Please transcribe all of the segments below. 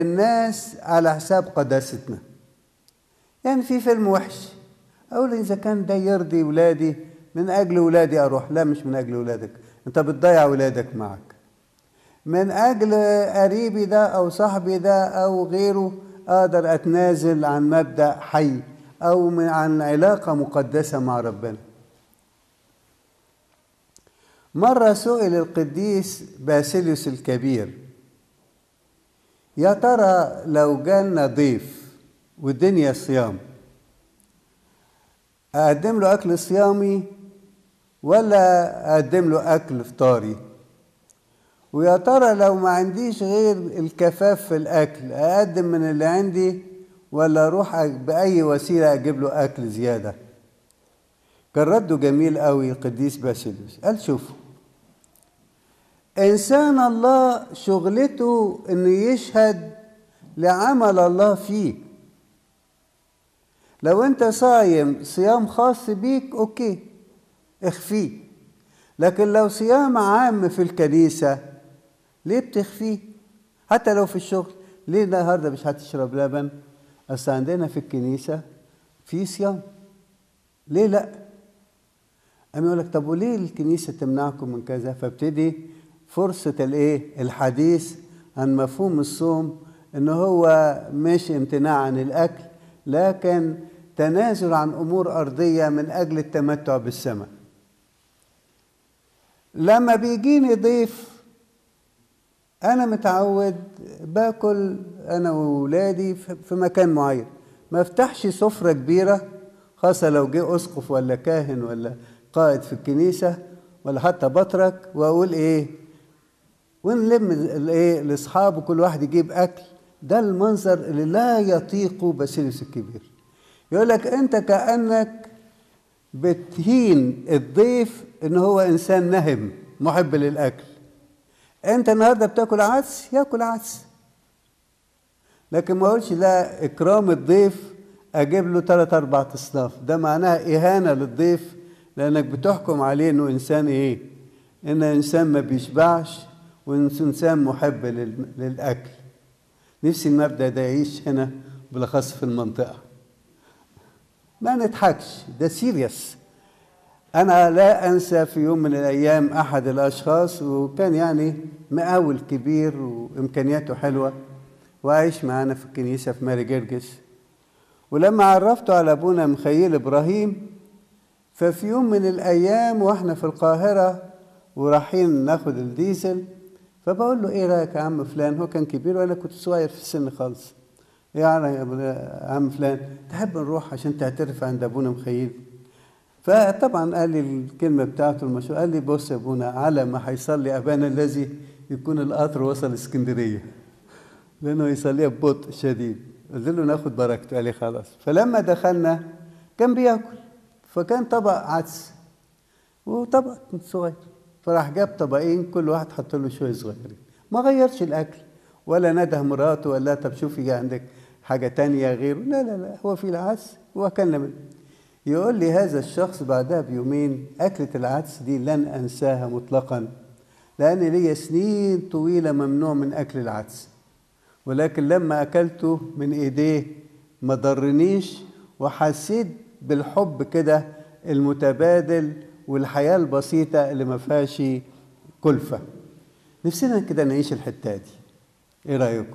الناس على حساب قداستنا يعني في فيلم وحش اقول اذا كان ده يرضي ولادي من اجل ولادي اروح لا مش من اجل ولادك انت بتضيع ولادك معك من اجل قريبي ده او صاحبي ده او غيره اقدر اتنازل عن مبدا حي او من عن علاقه مقدسه مع ربنا مره سئل القديس باسيليوس الكبير يا ترى لو جالنا ضيف والدنيا صيام اقدم له اكل صيامي ولا اقدم له اكل فطاري ويا ترى لو ما عنديش غير الكفاف في الاكل اقدم من اللي عندي ولا اروح باي وسيله اجيب له اكل زياده كان رده جميل قوي القديس باسيليوس قال شوفوا انسان الله شغلته انه يشهد لعمل الله فيه لو انت صايم صيام خاص بيك اوكي اخفيه لكن لو صيام عام في الكنيسة ليه بتخفيه حتى لو في الشغل ليه النهارده مش هتشرب لبن اصل عندنا في الكنيسة في صيام ليه لا أما يقول لك طب وليه الكنيسة تمنعكم من كذا فابتدي فرصة الايه الحديث عن مفهوم الصوم ان هو مش امتناع عن الاكل لكن تنازل عن امور ارضيه من اجل التمتع بالسماء لما بيجيني ضيف انا متعود باكل انا واولادي في مكان معين ما افتحش سفره كبيره خاصه لو جه اسقف ولا كاهن ولا قائد في الكنيسه ولا حتى بطرك واقول ايه ونلم الايه لاصحابه كل واحد يجيب اكل ده المنظر اللي لا يطيقه باسيليوس الكبير يقول لك انت كانك بتهين الضيف ان هو انسان نهم محب للاكل انت النهارده بتاكل عدس ياكل عدس لكن ما اقولش لا اكرام الضيف اجيب له ثلاث اربع اصناف ده معناها اهانه للضيف لانك بتحكم عليه انه انسان ايه انه انسان ما بيشبعش وانسان محب للاكل نفسي المبدا ده يعيش هنا بالاخص في المنطقه ما نضحكش ده سيريس انا لا انسى في يوم من الايام احد الاشخاص وكان يعني مقاول كبير وامكانياته حلوه وعايش معانا في الكنيسه في ماري جرجس ولما عرفته على ابونا مخيل ابراهيم ففي يوم من الايام واحنا في القاهره ورايحين ناخد الديزل فبقول له ايه رايك يا عم فلان هو كان كبير وانا كنت صغير في السن خالص يعني يا عم فلان تحب نروح عشان تعترف عند ابونا مخيل فطبعا قال لي الكلمه بتاعته المشهوره قال لي بص يا ابونا على ما هيصلي ابانا الذي يكون القطر وصل اسكندريه لانه يصليها ببطء شديد قلت له ناخد بركته قال لي خلاص فلما دخلنا كان بياكل فكان طبق عدس وطبق صغير فراح جاب طبقين كل واحد حط له شويه صغيرين ما غيرش الاكل ولا نده مراته ولا طب شوفي عندك حاجه تانية غيره لا لا لا هو في العدس واكلنا منه يقول لي هذا الشخص بعدها بيومين أكلة العدس دي لن أنساها مطلقا لأن لي سنين طويلة ممنوع من أكل العدس ولكن لما أكلته من إيديه ما ضرنيش وحسيت بالحب كده المتبادل والحياة البسيطة اللي ما فيهاش كلفة نفسنا كده نعيش الحتة دي إيه رأيكم؟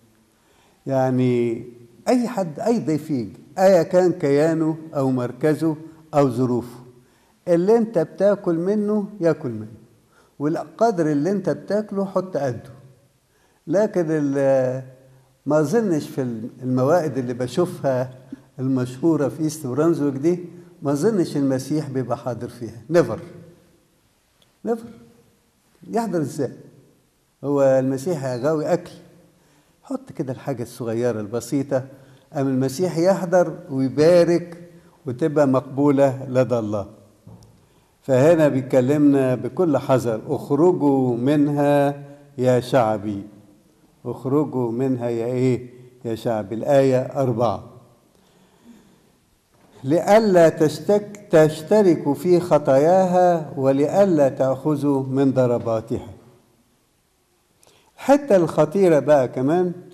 يعني أي حد أي ضيف يجي أيا كان كيانه أو مركزه أو ظروفه اللي أنت بتاكل منه ياكل منه والقدر اللي أنت بتاكله حط قده لكن ما أظنش في الموائد اللي بشوفها المشهورة في إيست برانزويك دي ما أظنش المسيح بيبقى حاضر فيها نيفر نيفر يحضر إزاي هو المسيح غاوي أكل حط كده الحاجة الصغيرة البسيطة أم المسيح يحضر ويبارك وتبقى مقبولة لدى الله فهنا بيكلمنا بكل حذر اخرجوا منها يا شعبي اخرجوا منها يا ايه يا شعبي الآية أربعة لئلا تشتك تشتركوا في خطاياها ولئلا تأخذوا من ضرباتها الحتة الخطيرة بقى كمان